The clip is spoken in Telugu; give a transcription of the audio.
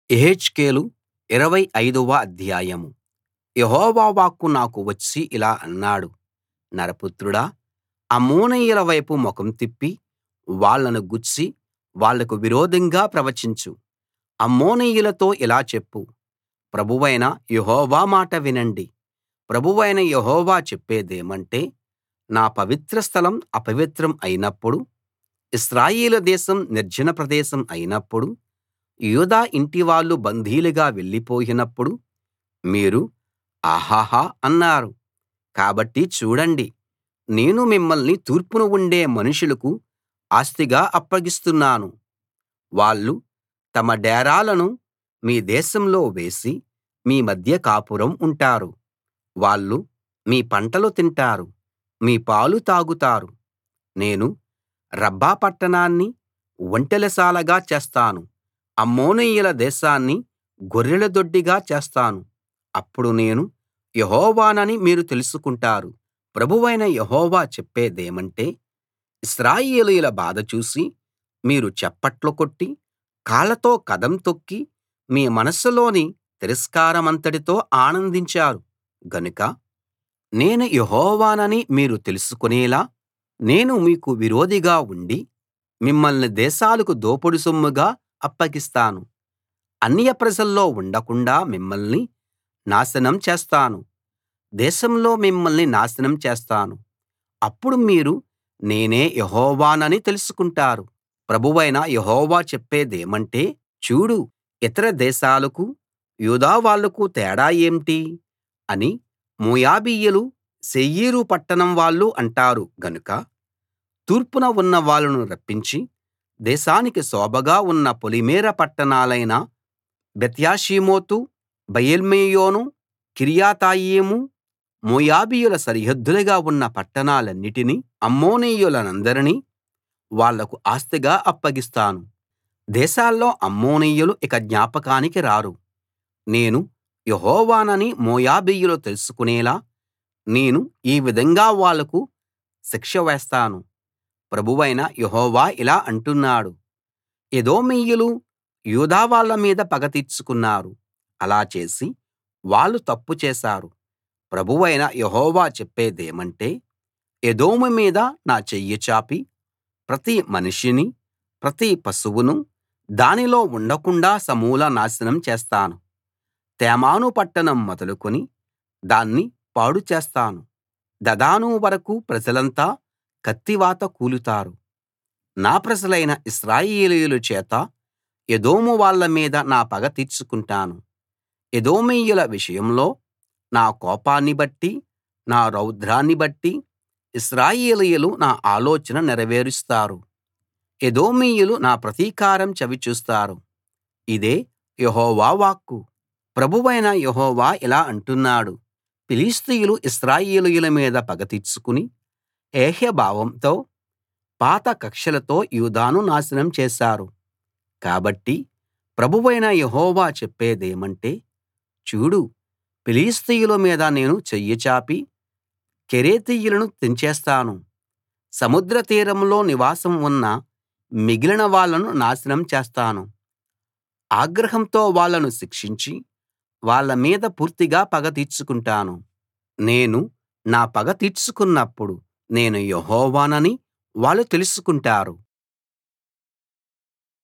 యెహెజ్కేలు ఇరవై ఐదవ అధ్యాయం యెహోవా వాక్కు నాకు వచ్చి ఇలా అన్నాడు నరపుత్రుడా అమ్మోనీయుల వైపు ముఖం తిప్పి వాళ్ళను గూర్చి వాళ్లకు విరోధంగా ప్రవచించు అమ్మోనీయులతో ఇలా చెప్పు ప్రభువైన యెహోవా మాట వినండి ప్రభువైన యెహోవా చెప్పేదేమంటే నా పవిత్ర స్థలం అపవిత్రం అయినప్పుడు ఇశ్రాయేలు దేశం నిర్జన ప్రదేశం అయినప్పుడు యూదా ఇంటివాళ్ళు బందీలుగా వెళ్ళిపోయినప్పుడు మీరు ఆహాహా అన్నారు కాబట్టి చూడండి నేను మిమ్మల్ని తూర్పున ఉండే మనుషులకు ఆస్తిగా అప్పగిస్తున్నాను వాళ్ళు తమ డేరాలను మీ దేశంలో వేసి మీ మధ్య కాపురం ఉంటారు వాళ్ళు మీ పంటలు తింటారు మీ పాలు తాగుతారు నేను రబ్బా పట్టణాన్ని ఒంటెలశాలగా చేస్తాను అమ్మోనీయుల దేశాన్ని గొర్రెల దొడ్డిగా చేస్తాను అప్పుడు నేను యెహోవానని మీరు తెలుసుకుంటారు ప్రభువైన యెహోవా చెప్పేదేమంటే ఇశ్రాయేలీయుల బాధ చూసి మీరు చప్పట్లు కొట్టి కాళ్లతో కదం తొక్కి మీ మనస్సులోని తిరస్కారమంతటితో ఆనందించారు గనుక నేను యెహోవానని మీరు తెలుసుకునేలా నేను మీకు విరోధిగా ఉండి మిమ్మల్ని దేశాలకు దోపుడు సొమ్ముగా అప్పగిస్తాను అన్యప్రజల్లో ఉండకుండాా మిమ్మల్ని నాశనం చేస్తాను దేశంలో మిమ్మల్ని నాశనం చేస్తాను అప్పుడు మీరు నేనే యెహోవానని తెలుసుకుంటారు ప్రభువైన యెహోవా చెప్పేదేమంటే చూడు ఇతర దేశాలకూ యూదా వాళ్లకు తేడా ఏంటి అని మోయాబీయులు శేయీరు పట్టణం వాళ్ళు అంటారు గనుక తూర్పున ఉన్న వాళ్ళను రప్పించి దేశానికి శోభగా ఉన్న పొలిమేర పట్టణాలైన బెత్యేషీమోతు బయల్మెయోను కిర్యతాయిము మోయాబీయుల సరిహద్దులుగా ఉన్న పట్టణాలన్నిటినీ అమ్మోనీయులనందరినీ వాళ్లకు ఆస్తిగా అప్పగిస్తాను దేశాల్లో అమ్మోనీయులు ఇక జ్ఞాపకానికి రారు నేను యెహోవానని మోయాబీయులు తెలుసుకునేలా నేను ఈ విధంగా వాళ్లకు శిక్ష వేస్తాను ప్రభువైన యెహోవా ఇలా అంటున్నాడు ఎదోమీయులు యూదా వాళ్ళ మీద పగ తీర్చుకున్నారు అలా చేసి వాళ్ళు తప్పు చేశారు ప్రభువైన యెహోవా చెప్పేదేమంటే ఎదోము మీద నా చెయ్యి చాపి ప్రతి మనిషినీ ప్రతి పశువునూ దానిలో ఉండకుండాా సమూల నాశనం చేస్తాను తేమాను పట్టణం మొదలుకొని దాన్ని పాడు చేస్తాను దదాను వరకూ ప్రజలంతా కత్తివాత కూలుతారు నా ప్రజలైన ఇశ్రాయేలీయుల చేత ఎదోము వాళ్ళ మీద నా పగ తీర్చుకుంటాను ఎదోమీయుల విషయంలో నా కోపాన్ని బట్టి నా రౌద్రాన్ని బట్టి ఇశ్రాయేలీయులు నా ఆలోచన నెరవేరుస్తారు ఎదోమీయులు నా ప్రతీకారం చవిచూస్తారు ఇదే యెహోవా వాక్కు ప్రభువైన యెహోవా ఇలా అంటున్నాడు ఫిలిష్తీయులు ఇశ్రాయేలీయుల మీద పగ తీర్చుకుని ఏహ్యభావంతో పాత కక్షలతో యూదాను నాశనం చేశారు కాబట్టి ప్రభువైన యెహోవా చెప్పేదేమంటే చూడు ఫిలిష్తీయుల మీద నేను చెయ్యి చాపి కెరేతీయులను తెంచేస్తాను సముద్ర తీరంలో నివాసం ఉన్న మిగిలిన వాళ్ళను నాశనం చేస్తాను ఆగ్రహంతో వాళ్ళను శిక్షించి వాళ్ళ మీద పూర్తిగా పగ తీర్చుకుంటాను నేను నా పగ తీర్చుకున్నప్పుడు నేను యెహోవానని వాళ్ళు తెలుసుకుంటారు